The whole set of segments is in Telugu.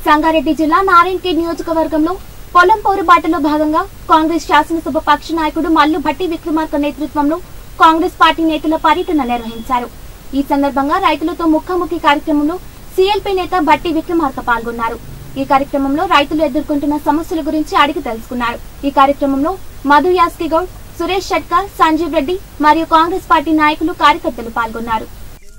సంగారెడ్డి జిల్లా నారాయణఖేడ్ నియోజకవర్గంలో పొలం పోరుబాటలో భాగంగా కాంగ్రెస్ శాసనసభ పక్ష నాయకుడు మల్లు భట్టి విక్రమార్క నేతృత్వంలో కాంగ్రెస్ పార్టీ నేతల పర్యటన నిర్వహించారు ఈ సందర్భంగా రైతులతో ముఖాముఖి కార్యక్రమంలో సీఎల్పీ నేత భట్టి విక్రమార్క పాల్గొన్నారు ఈ కార్యక్రమంలో రైతులు ఎదుర్కొంటున్న సమస్యల గురించి అడిగి తెలుసుకున్నారు ఈ కార్యక్రమంలో మధు యాస్కి గౌడ్ సురేష్ షట్కర్ సంజీవ్ రెడ్డి మరియు కాంగ్రెస్ పార్టీ నాయకులు కార్యకర్తలు పాల్గొన్నారు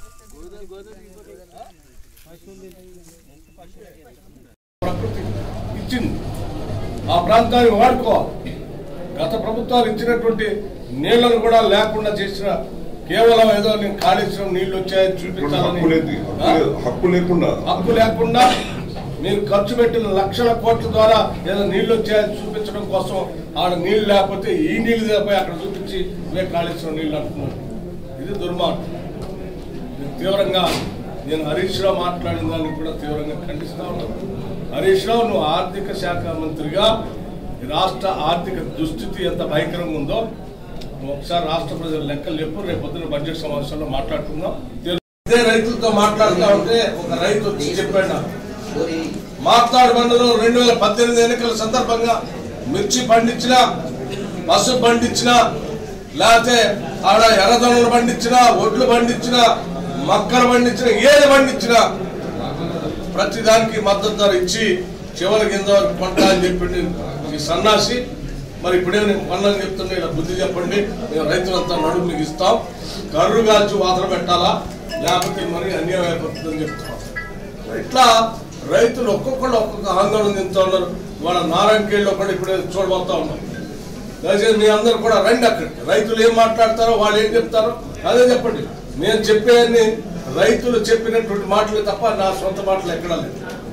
ప్రకృతి ఇచ్చింది ఆ ప్రాంతాన్ని వాడుకోవాలి గత ప్రభుత్వాలు ఇచ్చినటువంటి నీళ్లను కూడా లేకుండా చేసిన కేవలం ఏదో నేను కాళేశ్వరం నీళ్లు వచ్చాయని ఇప్పుడు హక్కు లేదు చూపించాలని హక్కు లేదు. హక్కు లేకుండా హక్కు లేకుండా మీరు ఖర్చు పెట్టిన లక్షల కోట్ల ద్వారా ఏదో నీళ్లు వచ్చాయని చూపించడం కోసం ఆడ నీళ్లు లేకపోతే ఈ నీళ్లు లేకపోయి అక్కడ చూపించి ఇవే కాళేశ్వరం నీళ్లు అంటున్నారు ఇది దుర్మార్గం ఇది తీవ్రంగా నేను హరీష్ రావు మాట్లాడిన దాన్ని కూడా తీవ్రంగా ఖండిస్తా ఉన్నాను హరీష్ రావు నువ్వు ఆర్థిక శాఖ మంత్రిగా ఈ రాష్ట్ర ఆర్థిక దుస్థితి ఎంత భయంకరంగా ఉందో నువ్వు ఒకసారి రాష్ట్ర ప్రజల లెక్కలు చెప్పు రేపు పొద్దున బడ్జెట్ సమావేశంలో మాట్లాడుకుందాం ఇదే రైతులతో మాట్లాడుతూ ఉంటే ఒక రైతు వచ్చి చెప్పాడు నాకు మాట్లాడు మండలం రెండు వేల పద్దెనిమిది ఎన్నికల సందర్భంగా మిర్చి పండించిన పసుపు పండించిన లేకపోతే ఆడ ఎర్రదొనలు పండించిన ఒడ్లు పండించిన మక్కలు పండించిన ఏది పండించినా ప్రతి దానికి మద్దతు ధర ఇచ్చి చివరి కింద వరకు కొంటా అని చెప్పింది ఈ సన్నాసి మరి ఇప్పుడే నేను కొన్నాను చెప్తున్నా ఇలా బుద్ధి చెప్పండి మేము రైతులంతా నడుము మీకు ఇస్తాం కర్రు కాల్చి వాతలు పెట్టాలా లేకపోతే మరి అన్యాయం అయిపోతుందని చెప్తున్నాం ఇట్లా రైతులు ఒక్కొక్కళ్ళు ఒక్కొక్క ఆందోళన చెందుతూ ఉన్నారు వాళ్ళ నారాయణకేళ్ళు ఒకటి ఇప్పుడే చూడబోతా ఉన్నాం దయచేసి మీ అందరూ కూడా రండి అక్కడికి రైతులు ఏం మాట్లాడతారో వాళ్ళు ఏం చెప్తారో అదే చెప్పండి నేను చెప్పేయన్ని రైతులు చెప్పినటువంటి మాటలే తప్ప నా సొంత మాటలు ఎక్కడా లేదు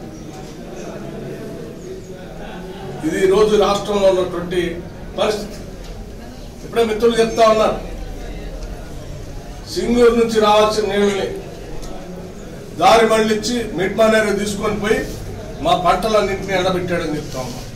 ఇది ఈ రోజు రాష్ట్రంలో ఉన్నటువంటి పరిస్థితి ఇప్పుడే మిత్రులు చెప్తా ఉన్నారు సింగూరు నుంచి రావాల్సిన నీళ్ళని దారి మళ్ళిచ్చి మిడ్ మానేరు తీసుకొని పోయి మా పంటలన్నింటినీ ఎండబెట్టాడని చెప్తా ఉన్నాం